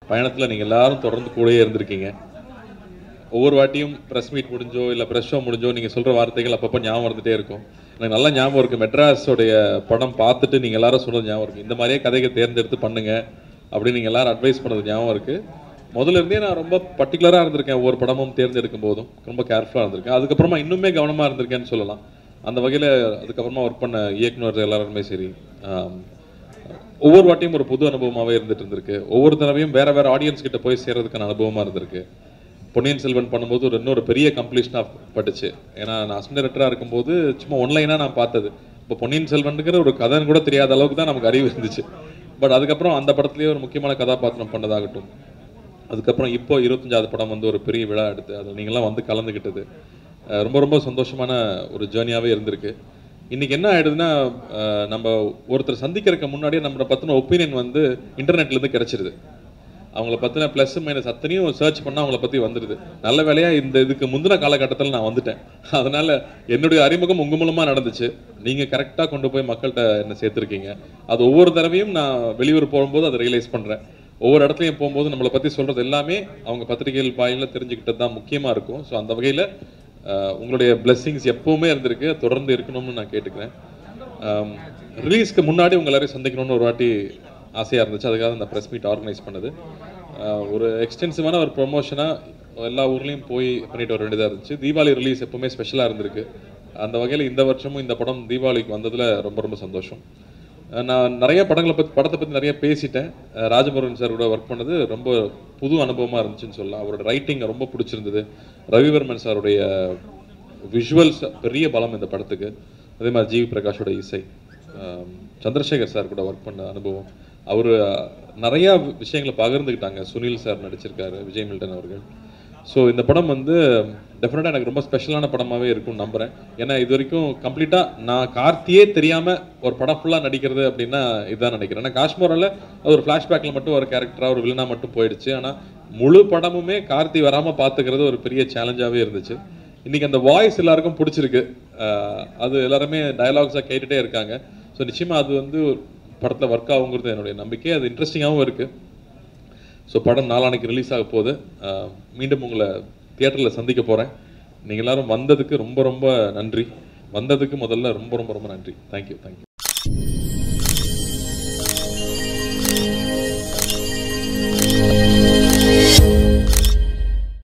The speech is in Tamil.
பயணத்தில் நீங்கள் எல்லாரும் தொடர்ந்து கூடயே இருந்திருக்கீங்க ஒவ்வொரு வாட்டியும் ப்ரெஸ் மீட் முடிஞ்சோ இல்லை ப்ரெஸ் ஷோ முடிஞ்சோ நீங்கள் சொல்கிற வார்த்தைகள் அப்பப்போ ஞாபகம் வந்துட்டே இருக்கும் எனக்கு நல்லா ஞாபகம் இருக்குது மெட்ராஸோடைய படம் பார்த்துட்டு நீங்கள் எல்லாரும் சொன்னது ஞாபகம் இருக்குது இந்த மாதிரியே கதையை தேர்ந்தெடுத்து பண்ணுங்க அப்படின்னு நீங்கள் எல்லாரும் அட்வைஸ் பண்ணது ஞாபகம் இருக்குது முதல்ல இருந்தே நான் ரொம்ப பர்டிகுலராக இருந்திருக்கேன் ஒவ்வொரு படமும் தேர்ந்தெடுக்கும் போதும் ரொம்ப கேர்ஃபுல்லாக இருந்திருக்கேன் அதுக்கப்புறமா இன்னுமே கவனமாக இருந்திருக்கேன்னு சொல்லலாம் அந்த வகையில் அதுக்கப்புறமா ஒர்க் பண்ண இயக்குனர் எல்லாருமே சரி ஆம், ஒவ்வொரு வாட்டியும் ஒரு புது அனுபவமாகவே இருந்துட்டு இருந்திருக்கு ஒவ்வொரு தடவையும் வேற வேற ஆடியன்ஸ் கிட்ட போய் சேர்றதுக்கான அனுபவமாக இருந்திருக்கு பொன்னியின் செல்வன் பண்ணும்போது ஒரு இன்னொரு பெரிய கம்ப்ளீஷனாக பட்டுச்சு ஏன்னா நான் அசிஸ்டன்ட் டைரக்டராக இருக்கும்போது சும்மா ஒன்லைனாக நான் பார்த்தது இப்போ பொன்னியின் செல்வனுங்கிற ஒரு கதைன்னு கூட தெரியாத அளவுக்கு தான் நமக்கு அறிவு இருந்துச்சு பட் அதுக்கப்புறம் அந்த படத்துலேயே ஒரு முக்கியமான கதாபாத்திரம் பண்ணதாகட்டும் அதுக்கப்புறம் இப்போ இருபத்தஞ்சாவது படம் வந்து ஒரு பெரிய விழா எடுத்து அதில் நீங்களாம் வந்து கலந்துக்கிட்டது அஹ் ரொம்ப ரொம்ப சந்தோஷமான ஒரு ஜேர்னியாகவே இருந்திருக்கு இன்னைக்கு என்ன ஆயிடுதுன்னா அஹ் நம்ம ஒருத்தர் சந்திக்கிறதுக்கு முன்னாடியே நம்மளை பற்றின ஒப்பீனியன் வந்து இன்டர்நெட்லேருந்து கிடைச்சிருது அவங்கள பற்றின ப்ளஸ் மைனஸ் அத்தனையும் சர்ச் பண்ணால் அவங்கள பற்றி வந்துடுது நல்ல வேலையாக இந்த இதுக்கு முந்தின காலகட்டத்தில் நான் வந்துட்டேன் அதனால என்னுடைய அறிமுகம் உங்கள் மூலமாக நடந்துச்சு நீங்கள் கரெக்டாக கொண்டு போய் மக்கள்கிட்ட என்ன சேர்த்துருக்கீங்க அது ஒவ்வொரு தடவையும் நான் வெளியூர் போகும்போது அதை ரியலைஸ் பண்ணுறேன் ஒவ்வொரு இடத்துலையும் போகும்போது நம்மளை பற்றி சொல்கிறது எல்லாமே அவங்க பத்திரிகைகள் வாயில தெரிஞ்சுக்கிட்டது தான் முக்கியமாக இருக்கும் ஸோ அந்த வகையில் உங்களுடைய blessings எப்பவுமே இருந்திருக்கு தொடர்ந்து இருக்கணும்னு நான் கேட்டுக்கிறேன் ரிலீஸ்க்கு முன்னாடி உங்க எல்லாரையும் சந்திக்கணும்னு ஒரு வாட்டி ஆசையாக இருந்துச்சு அதுக்காக இந்த ப்ரெஸ் மீட் ஆர்கனைஸ் பண்ணது ஆஹ் ஒரு எக்ஸ்டென்சிவான ஒரு ப்ரொமோஷனாக எல்லா ஊர்லேயும் போய் பண்ணிட்டு வர வேண்டியதாக இருந்துச்சு தீபாவளி ரிலீஸ் எப்பவுமே ஸ்பெஷலாக இருந்திருக்கு அந்த வகையில் இந்த வருஷமும் இந்த படம் தீபாவளிக்கு வந்ததில் ரொம்ப ரொம்ப சந்தோஷம் அஹ் நான் நிறைய படங்களை பற்றி படத்தை பற்றி நிறைய பேசிட்டேன் அஹ் ராஜமுருகன் சார் கூட ஒர்க் பண்ணது ரொம்ப புது அனுபவமாக இருந்துச்சுன்னு சொல்லலாம் அவரோட ரைட்டிங் ரொம்ப பிடிச்சிருந்தது ரவிவர்மன் சாருடைய விஷுவல்ஸ் பெரிய பலம் இந்த படத்துக்கு அதே மாதிரி ஜிவி பிரகாஷோட இசை ஆம், சந்திரசேகர் சார் கூட ஒர்க் பண்ண அனுபவம் அவர் நிறையா விஷயங்களை பகிர்ந்துக்கிட்டாங்க சுனில் சார் நடிச்சிருக்காரு விஜய் மில்டன் அவர்கள் ஸோ இந்த படம் வந்து டெஃபினட்டாக எனக்கு ரொம்ப ஸ்பெஷலான படமாகவே இருக்கும்னு நம்புகிறேன் ஏன்னா இது வரைக்கும் கம்ப்ளீட்டாக நான் கார்த்தியே தெரியாமல் ஒரு படம் ஃபுல்லாக நடிக்கிறது அப்படின்னா இதுதான் நினைக்கிறேன் ஏன்னா காஷ்மீரில் அது ஒரு ஃப்ளாஷ்பேக்கில் மட்டும் ஒரு கேரக்டராக ஒரு வில்லனாக மட்டும் போயிடுச்சு ஆனால் முழு படமுமே கார்த்தி வராமல் பார்த்துக்கிறது ஒரு பெரிய சேலஞ்சாகவே இருந்துச்சு இன்னைக்கு அந்த வாய்ஸ் எல்லாருக்கும் பிடிச்சிருக்கு அஹ் அது எல்லாருமே டயலாக்ஸாக கேட்டுட்டே இருக்காங்க ஸோ நிச்சயமாக அது வந்து படத்தில் ஒர்க் ஆகுங்கிறது என்னுடைய நம்பிக்கை அது இன்ட்ரெஸ்டிங்காகவும் இருக்குது ஸோ படம் நாளானைக்கு ரிலீஸ் ஆக போகுது அஹ் மீண்டும் உங்களை தியேட்டரில் சந்திக்க போகிறேன் நீங்கள் எல்லாரும் வந்ததுக்கு ரொம்ப ரொம்ப நன்றி வந்ததுக்கு முதல்ல ரொம்ப ரொம்ப ரொம்ப நன்றி தேங்க்யூ தேங்க்யூ